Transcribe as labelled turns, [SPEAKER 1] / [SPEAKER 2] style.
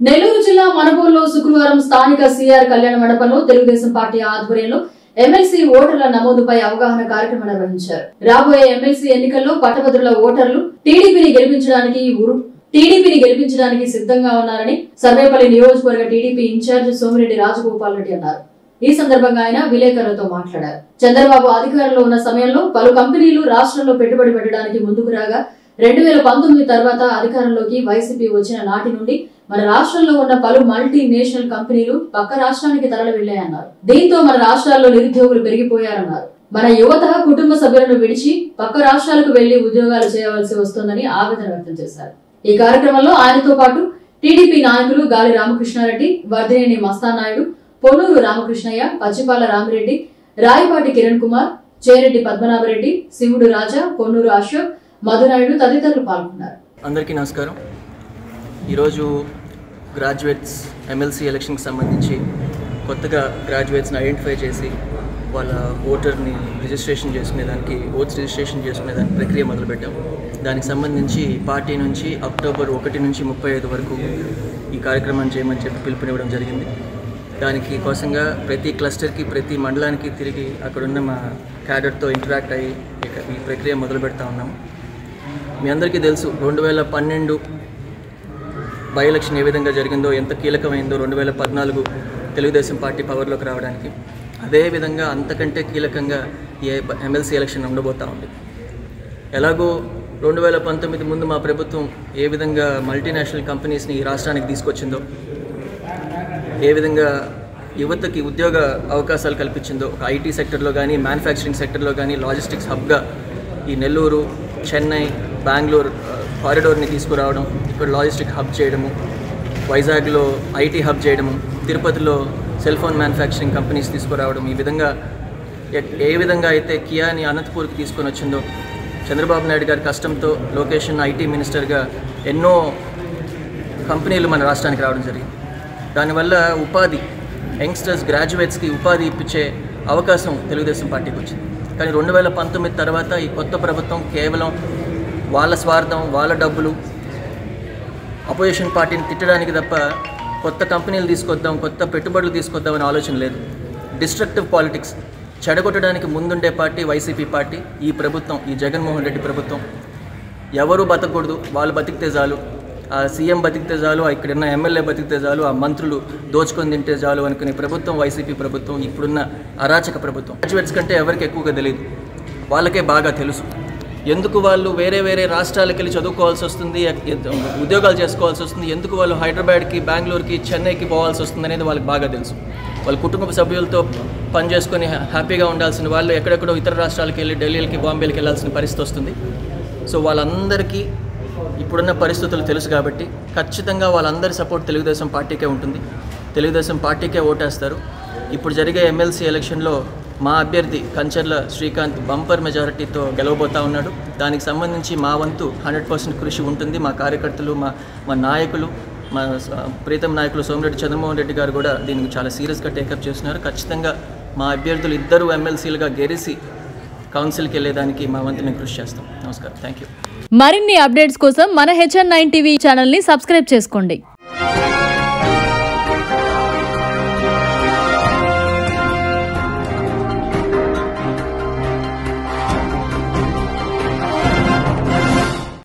[SPEAKER 1] నెల్లూరు జిల్లా మనబోల్లో శుక్రవారం స్థానిక సిఆర్ కళ్యాణ మండపంలో తెలుగుదేశం పార్టీ ఆధ్వర్యంలో ఎమ్మెల్సీ ఓటర్ల నమోదుపై అవగాహన కార్యక్రమం నిర్వహించారు రాబోయే ఎమ్మెల్సీ ఎన్నికల్లో పట్టభద్రుల ఓటర్లు టీడీపీని గెలిపించడానికి ఉరు టీడీపీని గెలిపించడానికి సిద్ధంగా ఉన్నారని సర్వేపల్లి నియోజకవర్గ టీడీపీ ఇన్ఛార్జ్ సోమిరెడ్డి రాజగోపాల్ రెడ్డి అన్నారు ఈ సందర్భంగా ఆయన విలేకరులతో మాట్లాడారు చంద్రబాబు అధికారంలో ఉన్న సమయంలో పలు కంపెనీలు రాష్ట్రంలో పెట్టుబడి పెట్టడానికి ముందుకు రాగా రెండు వేల పంతొమ్మిది తర్వాత అధికారంలోకి వైసీపీ వచ్చిన నాటి నుండి మన రాష్ట్రంలో ఉన్న పలు మల్టీ నేషనల్ కంపెనీలు పక్క రాష్ట్రానికి తరలి వెళ్లాయన్నారు దీంతో మన రాష్ట్రాల్లో నిరుద్యోగులు పెరిగిపోయారన్నారు మన యువత కుటుంబ సభ్యులను విడిచి పక్క రాష్ట్రాలకు వెళ్లి ఉద్యోగాలు చేయవలసి వస్తోందని ఆవేదన వ్యక్తం చేశారు ఈ కార్యక్రమంలో ఆయనతో పాటు టీడీపీ నాయకులు గాలి రామకృష్ణారెడ్డి వర్ధినేని మస్తానాయుడు పొన్నూరు రామకృష్ణయ్య పచ్చిపాల రామిరెడ్డి రాయపాటి కిరణ్ కుమార్ చేరెడ్డి పద్మనాభరెడ్డి శివుడు రాజా పొన్నూరు అశోక్ మధునాయుడు తదితరులు పాల్గొన్నారు
[SPEAKER 2] అందరికీ నమస్కారం ఈరోజు గ్రాడ్యుయేట్స్ ఎమ్మెల్సీ ఎలక్షన్కి సంబంధించి కొత్తగా గ్రాడ్యుయేట్స్ని ఐడెంటిఫై చేసి వాళ్ళ ఓటర్ని రిజిస్ట్రేషన్ చేసుకునే దానికి ఓట్స్ రిజిస్ట్రేషన్ చేసుకునే దానికి ప్రక్రియ మొదలుపెట్టాము దానికి సంబంధించి పార్టీ నుంచి అక్టోబర్ ఒకటి నుంచి ముప్పై ఐదు వరకు ఈ కార్యక్రమాన్ని చేయమని చెప్పి పిలుపునివ్వడం జరిగింది దానికి కోసంగా ప్రతి క్లస్టర్కి ప్రతి మండలానికి తిరిగి అక్కడున్న మా క్యాడర్తో ఇంటరాక్ట్ అయ్యి ఇక ఈ ప్రక్రియ మొదలు పెడతా ఉన్నాము మీ అందరికీ తెలుసు రెండు వేల పన్నెండు బై ఎలక్షన్ ఏ విధంగా జరిగిందో ఎంత కీలకమైందో రెండు వేల పద్నాలుగు తెలుగుదేశం పార్టీ పవర్లోకి రావడానికి అదేవిధంగా అంతకంటే కీలకంగా ఈ ఎమ్మెల్సీ ఎలక్షన్ ఉండబోతా ఉంది ఎలాగో రెండు వేల పంతొమ్మిది ముందు మా ప్రభుత్వం ఏ విధంగా మల్టీనేషనల్ కంపెనీస్ని ఈ రాష్ట్రానికి తీసుకొచ్చిందో ఏ విధంగా యువతకి ఉద్యోగ అవకాశాలు కల్పించిందో ఒక ఐటీ సెక్టర్లో కానీ మ్యానుఫ్యాక్చరింగ్ సెక్టర్లో కానీ లాజిస్టిక్స్ హబ్గా ఈ నెల్లూరు చెన్నై బెంగళూరు ఆ, కారిడోర్ని తీసుకురావడం ఇక్కడ లాజిస్టిక్ హబ్ చేయడము వైజాగ్లో ఐటీ హబ్ చేయడము తిరుపతిలో సెల్ ఫోన్ మ్యానుఫ్యాక్చరింగ్ కంపెనీస్ తీసుకురావడం ఈ విధంగా ఎ- ఏ విధంగా అయితే కియాని అనంతపూర్కి తీసుకొని వచ్చిందో చంద్రబాబు నాయుడు గారి కష్టంతో లొకేషన్ ఐటీ మినిస్టర్గా ఎన్నో కంపెనీలు మన రాష్ట్రానికి రావడం జరిగింది దానివల్ల ఉపాధి యంగ్స్టర్స్ గ్రాడ్యుయేట్స్కి ఉపాధి ఇప్పించే అవకాశం తెలుగుదేశం పార్టీకి వచ్చింది కానీ రెండు వేల పంతొమ్మిది తర్వాత ఈ కొత్త ప్రభుత్వం కేవలం వాళ్ళ స్వార్థం వాళ్ళ డబ్బులు అపోజిషన్ పార్టీని తిట్టడానికి తప్ప కొత్త కంపెనీలు తీసుకొద్దాం కొత్త పెట్టుబడులు తీసుకొద్దాం అనే ఆలోచన లేదు డిస్ట్రక్టివ్ పాలిటిక్స్ చెడగొట్టడానికి ముందుండే పార్టీ వైసీపీ పార్టీ ఈ ప్రభుత్వం ఈ జగన్మోహన్ రెడ్డి ప్రభుత్వం ఎవరు బతకూడదు వాళ్ళు బతికితే చాలు ఆ సీఎం బతికితే చాలు ఆ ఇక్కడున్న ఎమ్మెల్యే బతికితే చాలు ఆ మంత్రులు దోచుకొని తింటే చాలు అనుకునే ప్రభుత్వం వైసీపీ ప్రభుత్వం ఇప్పుడున్న అరాచక ప్రభుత్వం గ్రాడ్యుయేట్స్ కంటే ఎవరికి ఎక్కువగా తెలియదు వాళ్ళకే బాగా తెలుసు ఎందుకు వాళ్ళు వేరే వేరే రాష్ట్రాలకు వెళ్ళి చదువుకోవాల్సి వస్తుంది ఎక్- ఎ- ఉద్యోగాలు చేసుకోవాల్సి వస్తుంది ఎందుకు వాళ్ళు హైదరాబాద్కి బెంగళూరుకి చెన్నైకి పోవాల్సి వస్తుంది అనేది వాళ్ళకి బాగా తెలుసు వాళ్ళ కుటుంబ సభ్యులతో పని చేసుకొని హ్యా- హ్యాపీగా ఉండాల్సిన వాళ్ళు ఎక్కడెక్కడో ఇతర రాష్ట్రాలకు వెళ్ళి ఢిల్లీకి బాంబేకి వెళ్ళాల్సిన పరిస్థితి వస్తుంది సో వాళ్ళందరికీ ఇప్పుడున్న పరిస్థితులు తెలుసు కాబట్టి ఖచ్చితంగా వాళ్ళందరి సపోర్ట్ తెలుగుదేశం పార్టీకే ఉంటుంది తెలుగుదేశం పార్టీకే ఓటేస్తారు ఇప్పుడు జరిగే ఎమ్మెల్సీ ఎలక్షన్లో మా అభ్యర్థి కంచర్ల శ్రీకాంత్ బంపర్ మెజారిటీతో గెలవబోతా ఉన్నాడు దానికి సంబంధించి మా వంతు హండ్రెడ్ పర్సెంట్ కృషి ఉంటుంది మా కార్యకర్తలు మా మా నాయకులు మా స- ప్రీతం నాయకులు సోమిరెడ్డి చంద్రమోహన్ రెడ్డి గారు కూడా దీనికి చాలా సీరియస్గా టేకప్ చేస్తున్నారు ఖచ్చితంగా మా అభ్యర్థులు ఇద్దరు ఎమ్మెల్సీలుగా గెలిచి కౌన్సిల్కి వెళ్ళేదానికి మా వంతు మేము కృషి చేస్తాం నమస్కారం థ్యాంక్ యూ
[SPEAKER 3] మరిన్ని అప్డేట్స్ కోసం మన హెచ్ఎన్ నైన్ టీవీ ఛానల్ని సబ్స్క్రైబ్ చేసుకోండి